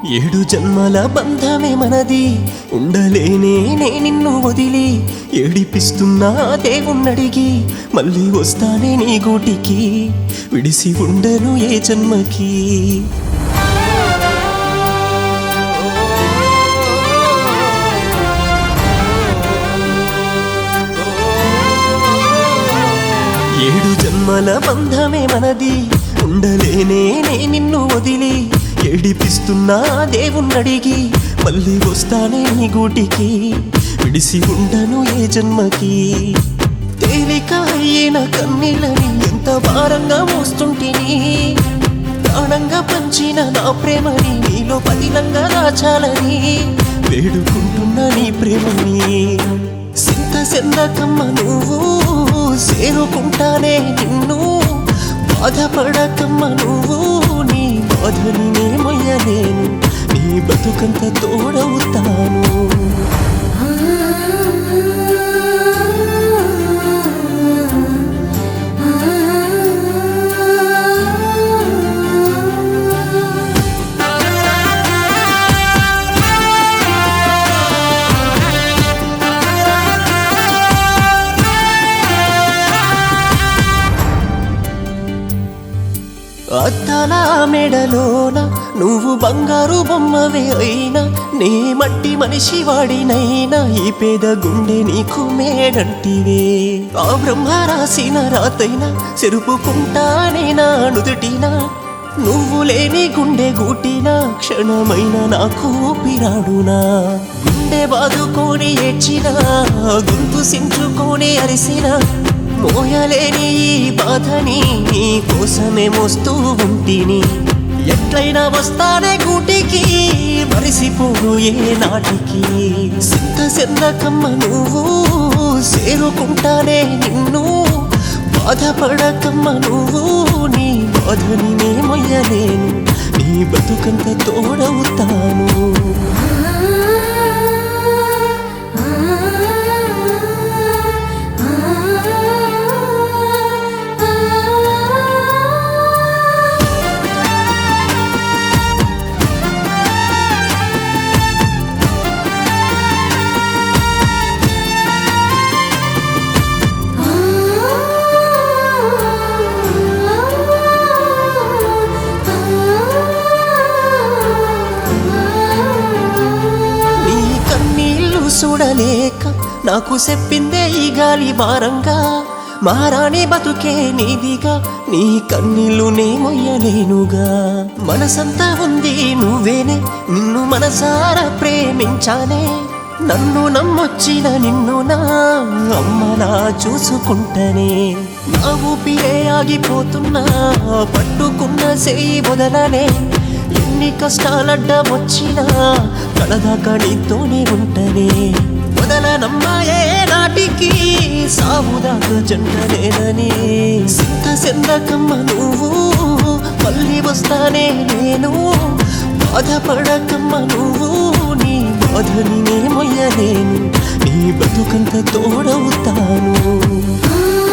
ఏడు జన్మల బంధమే మనది ఉండలేనే నే నిన్ను వదిలి ఏడిపిస్తున్నా దేవుణ్ణడిగి మళ్ళీ వస్తానే నీ గూటికి విడిసి ఉండను ఏ జన్మకి ఏడు జన్మల బంధమే మనది ఉండలేనే నే నిన్ను వదిలి ఏడిపిస్తున్నా దేవుణ్ణడిగి మళ్ళీ వస్తానే నీ గూటికి విడిసి ఉండను ఏ జన్మకి తేలిక అయిన కన్నీళ్ళని ఎంత భారంగా మోస్తుంటిని ప్రాణంగా పంచిన నా ప్రేమని నీలో పదిలంగా దాచాలని వేడుకుంటున్నా నీ ప్రేమని సింత సెందకమ్మ నువ్వు చేరుకుంటానే నిన్ను బాధపడకమ్మ నువ్వు నీ బాధని నే మొయ్యలేను నీ బతుకంత తోడవుతాను అద్దాల మెడలోన నువ్వు బంగారు బొమ్మవే అయినా నే మట్టి మనిషి వాడినైనా ఈ పేద గుండె నీకు మేడంటివే ఆ బ్రహ్మ రాసిన రాతైనా చెరుపుకుంటానే నా నుదుటినా నువ్వు లేని గుండె గూటినా క్షణమైన నాకు పిరాడునా గుండె బాదుకొని ఏడ్చినా గొంతు సించుకొని అరిసినా మోయలేని ఈ బాధని నీ కోసమే మోస్తూ ఉంటిని ఎట్లయినా వస్తానే గూటికి మరిసిపోను ఏ నాటికి సింత సెందకమ్మ నువ్వు చేరుకుంటానే నిన్ను బాధపడకమ్మ నువ్వు నీ బాధని నే మొయ్యలేను నీ బతుకంత తోడవుతాను నీ కన్నీళ్లు చూడలేక నాకు చెప్పిందే ఈ గాలి భారంగా మారాని బతుకే నీదిగా నీ కన్నీళ్లు నే మొయ్యలేనుగా మనసంతా ఉంది నువ్వేనే నిన్ను మనసారా ప్రేమించానే నన్ను నమ్మొచ్చిన నిన్ను నా అమ్మలా చూసుకుంటనే నా ఊపిరే ఆగిపోతున్నా పట్టుకున్న చేయి వదలనే ఎన్ని కష్టాలడ్డ వచ్చినా కడదాకా నీతోనే ఉంటనే వదలనమ్మాయే నాటికి సావుదాకా జంటలేనని సింత సెందకమ్మ నువ్వు మళ్ళీ వస్తానే నేను బాధపడకమ్మ నువ్వు నీ బాధని నే మొయ్యలేను నీ బతుకంత తోడవుతాను